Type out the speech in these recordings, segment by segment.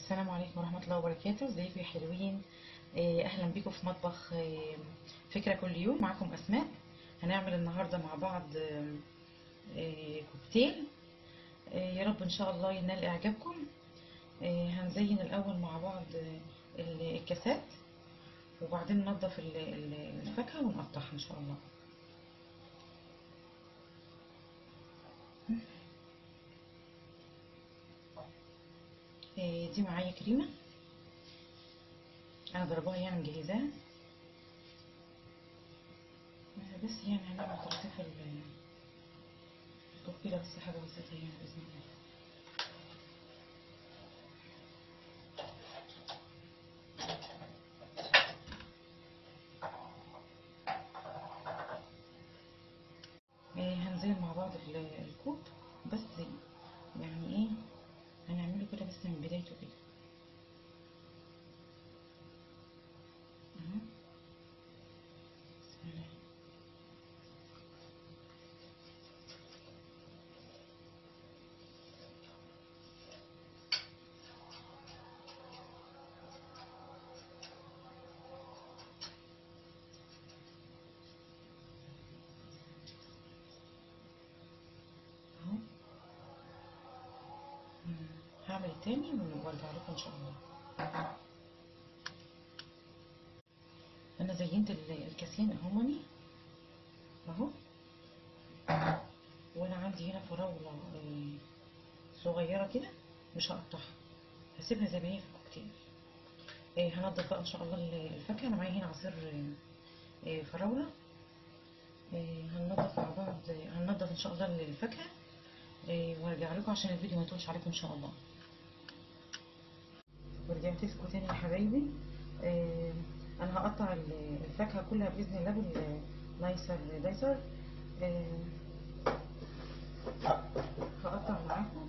السلام عليكم ورحمة الله وبركاته ازيكم يا حلوين آه، اهلا بيكم في مطبخ آه، فكرة كل يوم معاكم اسماء هنعمل النهاردة مع بعض آه، آه، كوكتيل آه، يا رب ان شاء الله ينال اعجابكم آه، هنزين الاول مع بعض آه، الكاسات وبعدين ننضف ال- ال- الفاكهة ونقطعها ان شاء الله آه، دي معايا كريمة انا ضربوها يعني مجهزاها آه، بس يعني هنعمل تلطيف ال- الكوكتيلة بس حاجة بسيطة يعني بإذن الله آه، هنزين مع بعض ال- الكوب بس يعني ايه هنعمله كده بس من بدايته كده أهو. بسم الله. اهو مم. هعمل التاني وارجع لكم ان شاء الله انا زينت ال- الكاسين اهمني اهو وانا عندي هنا فراوله آه، صغيره كده مش هقطعها هسيبها زي ما هي في الكوكتيل آه، هنضف بقى ان شاء الله ال- الفاكهه انا معايا هنا عصير آه، آه، فراوله آه، هننضف مع بعض آه، هننضف ان شاء الله الفاكهه آه، وارجع لكم عشان الفيديو ما يطولش عليكم ان شاء الله ورجعت لكم تاني يا حبايبي آه، انا هقطع ال- الفاكهه كلها باذن الله بالنايسر دايسر آه، هقطع معاكم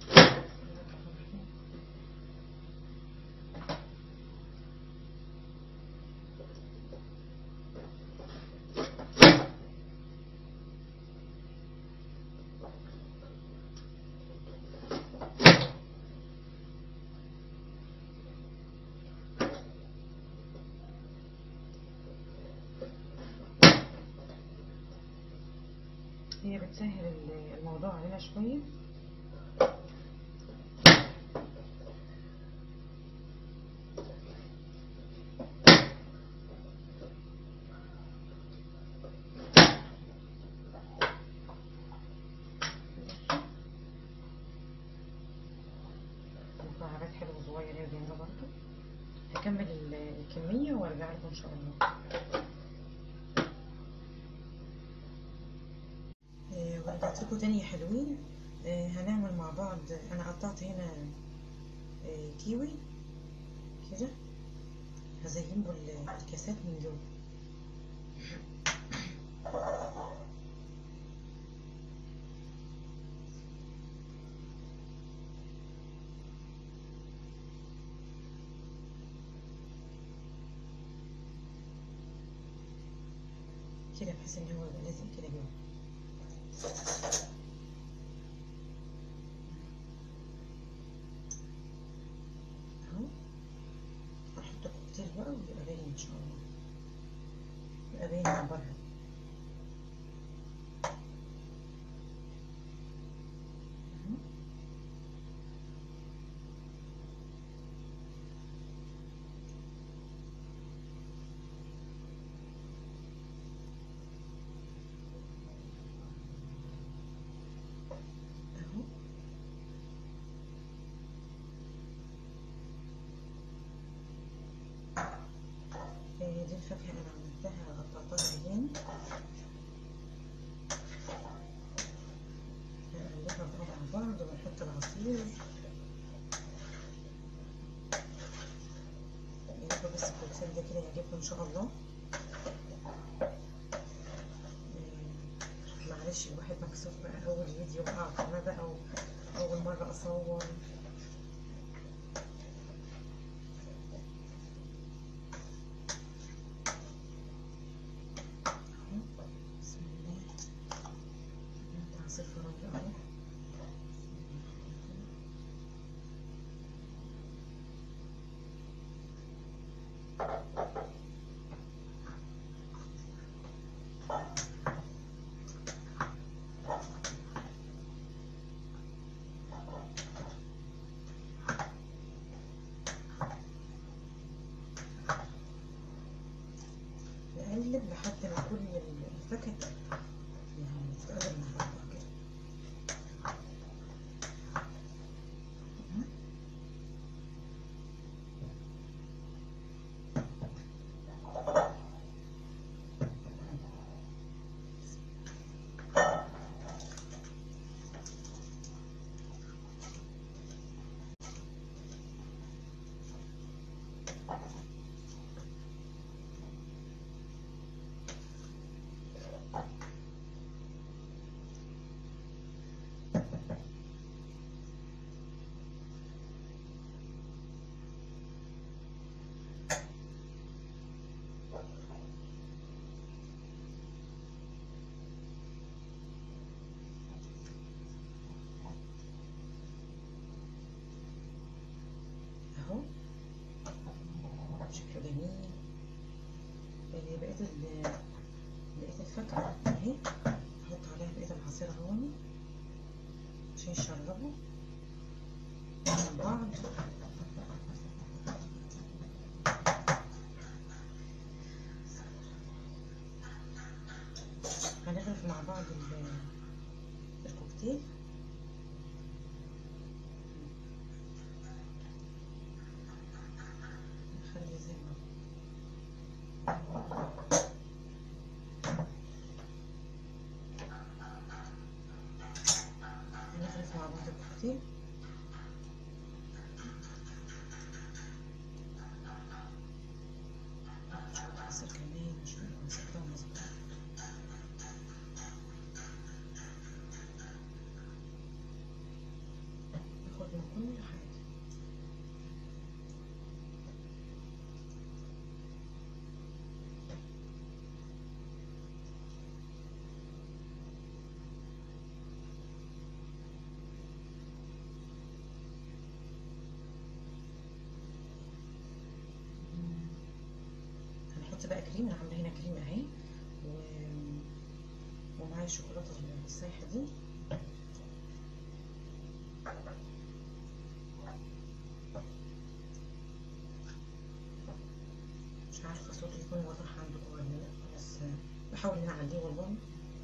هي بتسهل ال- الموضوع علينا شويه مكعبات حلوه صغيره يا جماعه برضه هكمل ال- الكميه وارجع لكم ان شاء الله آه، ورجعت لكم تاني يا حلوين آه، هنعمل مع بعض انا قطعت هنا آه، كيوي كده هزين له ال- الكاسات من جوه كده بحيث ان هو يبقى لازم كده جوه اهو احط الكوكتيل بقى ويبقى باين ان شاء الله يبقى باين من بره اهو. اهو آه، دي الفاكهة أنا عملتها قطعتها عيان هنقلبها بقى مع بعض ونحط العصير نجيب بس الكوكسيل ده كده يعجبكم إن شاء الله آه، معلش الواحد مكسوف بقى أول فيديو أقع في قناة بقى وأول مرة أصور بسم الله نقطع عصير فراولة اهو نقلب لحد ما كل الفاكهة يعني تتقلب مع بعضها كده اهو شكله جميل آه، بقيت ال بقيت الفاكهة اهي احط عليها بقيت العصير اهوني عشان يشربوا من بعض هنغرف مع بعض ال- الكوكتيل نخلي زي ما نغرف مع بعض الكوكتيل شوية عسل كمان شوية مسكرة مظبوط ناخد من كل حاجة هنحط بقى كريم انا عامله هنا كريم اهي و... ومعايا الشوكولاته السايحه دي مش عارفه صوته يكون واضح عندكم ولا لا بس بحاول ان انا اعليه والله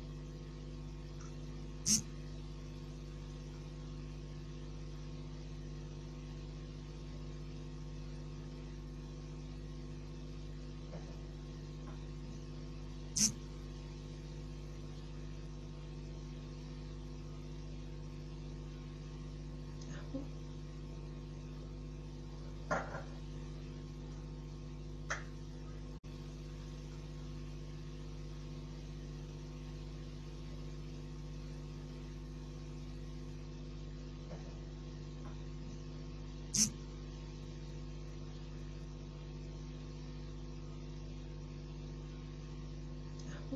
اهو اهو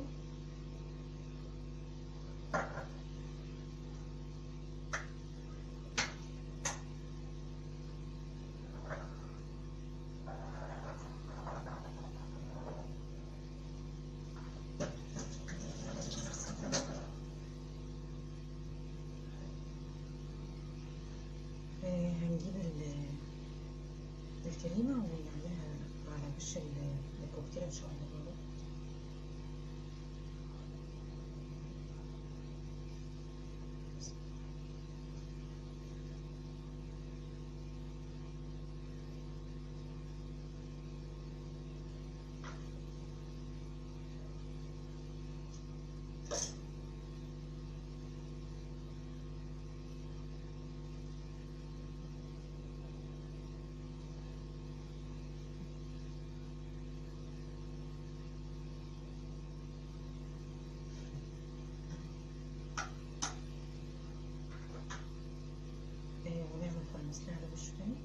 آه، هنجيب ال- الكريمة ونعملها على وش ال- الكوكتيل إن شاء الله آه، ونعمل فرمسلها على وشه تاني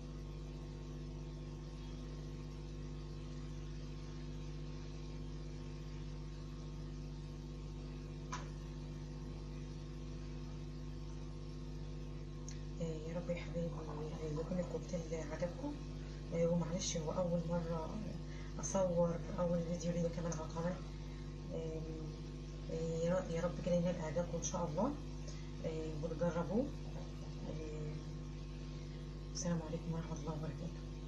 آه، يا رب يا حبايبي آه، يكون الكوكتيل عجبكم آه، ومعلش هو أول مرة اصور اول فيديو ليا كمان على القناه آم، آه، يا رب- يا رب كده ينال اعجابكم ان شاء الله آه، وتجربوه آه، السلام عليكم ورحمه الله وبركاته